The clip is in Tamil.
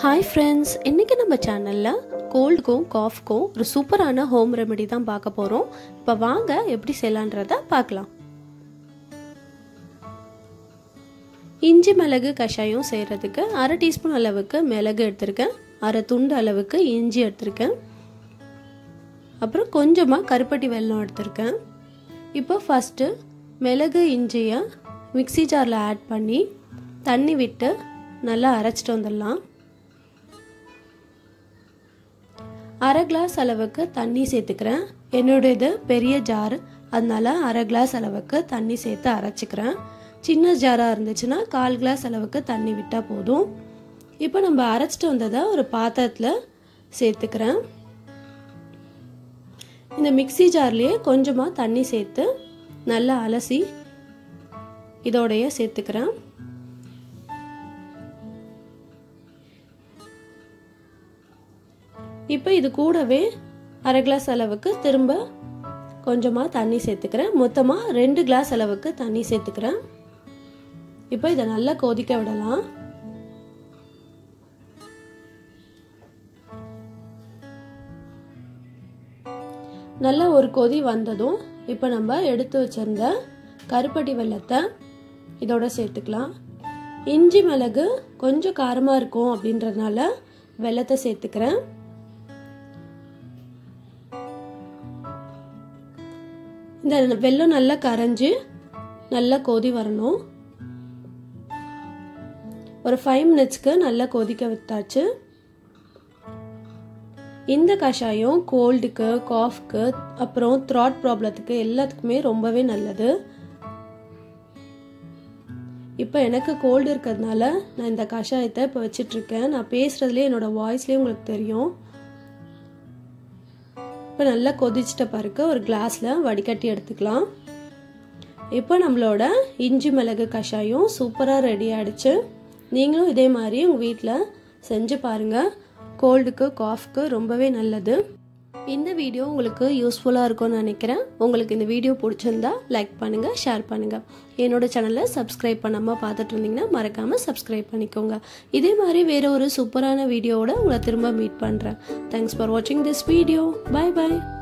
ஹாய் ஃப்ரெண்ட்ஸ் இன்றைக்கி நம்ம சேனலில் கோல்டுக்கும் காஃப்க்கும் ஒரு சூப்பரான ஹோம் ரெமெடி தான் பார்க்க போகிறோம் இப்போ வாங்க எப்படி செய்யலான்றத பார்க்கலாம் இஞ்சி மிளகு கஷாயம் செய்கிறதுக்கு அரை டீஸ்பூன் அளவுக்கு மிளகு எடுத்திருக்கேன் அரை துண்டு அளவுக்கு இஞ்சி எடுத்திருக்கேன் அப்புறம் கொஞ்சமாக கருப்பட்டி வெல்லம் எடுத்திருக்கேன் இப்போ ஃபஸ்ட்டு மிளகு இஞ்சியை மிக்சி ஜாரில் ஆட் பண்ணி தண்ணி விட்டு நல்லா அரைச்சிட்டு வந்துடலாம் அரை கிளாஸ் அளவுக்கு தண்ணி சேர்த்துக்கிறேன் என்னுடையது பெரிய ஜார் அதனால அரை கிளாஸ் அளவுக்கு தண்ணி சேர்த்து அரைச்சிக்கிறேன் சின்ன ஜாராக இருந்துச்சுன்னா கால் கிளாஸ் அளவுக்கு தண்ணி விட்டால் போதும் இப்போ நம்ம அரைச்சிட்டு வந்ததை ஒரு பாத்திரத்தில் சேர்த்துக்கிறேன் இந்த மிக்சி ஜார்லேயே கொஞ்சமாக தண்ணி சேர்த்து நல்லா அலசி இதோடைய சேர்த்துக்கிறேன் இப்போ இது கூடவே அரை கிளாஸ் அளவுக்கு திரும்ப கொஞ்சமாக தண்ணி சேர்த்துக்கிறேன் மொத்தமாக ரெண்டு கிளாஸ் அளவுக்கு தண்ணி சேர்த்துக்கிறேன் இப்போ இதை நல்லா கொதிக்க விடலாம் நல்லா ஒரு கொதி வந்ததும் இப்போ நம்ம எடுத்து வச்சிருந்த கருப்பட்டி வெள்ளத்தை இதோட சேர்த்துக்கலாம் இஞ்சி மிளகு கொஞ்சம் காரமாக இருக்கும் அப்படின்றதுனால வெள்ளத்தை சேர்த்துக்கிறேன் இந்த வெள்ளம் நல்லா கரைஞ்சி நல்லா கொதி வரணும் ஒரு ஃபைவ் மினிட்ஸ்க்கு நல்லா கொதிக்க விட்டாச்சு இந்த கஷாயம் கோல்டுக்கு காஃப்க்கு அப்புறம் த்ராட் ப்ராப்ளத்துக்கு எல்லாத்துக்குமே ரொம்பவே நல்லது இப்போ எனக்கு கோல்டு இருக்கிறதுனால நான் இந்த கஷாயத்தை இப்போ வச்சிட்ருக்கேன் நான் பேசுகிறதுலே என்னோடய வாய்ஸ்லேயே உங்களுக்கு தெரியும் இப்போ நல்லா கொதிச்சிட்ட பிறகு ஒரு கிளாஸில் வடிகட்டி எடுத்துக்கலாம் இப்போ நம்மளோட இஞ்சி மிளகு கஷாயம் சூப்பராக ரெடி ஆகிடுச்சு நீங்களும் இதே மாதிரி உங்கள் வீட்டில் செஞ்சு பாருங்கள் கோல்டுக்கு காஃப்க்கு ரொம்பவே நல்லது இந்த வீடியோ உங்களுக்கு யூஸ்ஃபுல்லாக இருக்கும்னு நினைக்கிறேன் உங்களுக்கு இந்த வீடியோ பிடிச்சிருந்தா லைக் பண்ணுங்கள் ஷேர் பண்ணுங்கள் என்னோட சேனலை சப்ஸ்கிரைப் பண்ணாமல் பார்த்துட்டு இருந்தீங்கன்னா மறக்காமல் சப்ஸ்கிரைப் பண்ணிக்கோங்க இதே மாதிரி வேறு ஒரு சூப்பரான வீடியோவோட உங்களை திரும்ப மீட் பண்ணுறேன் தேங்க்ஸ் ஃபார் வாட்சிங் திஸ் வீடியோ பாய் பாய்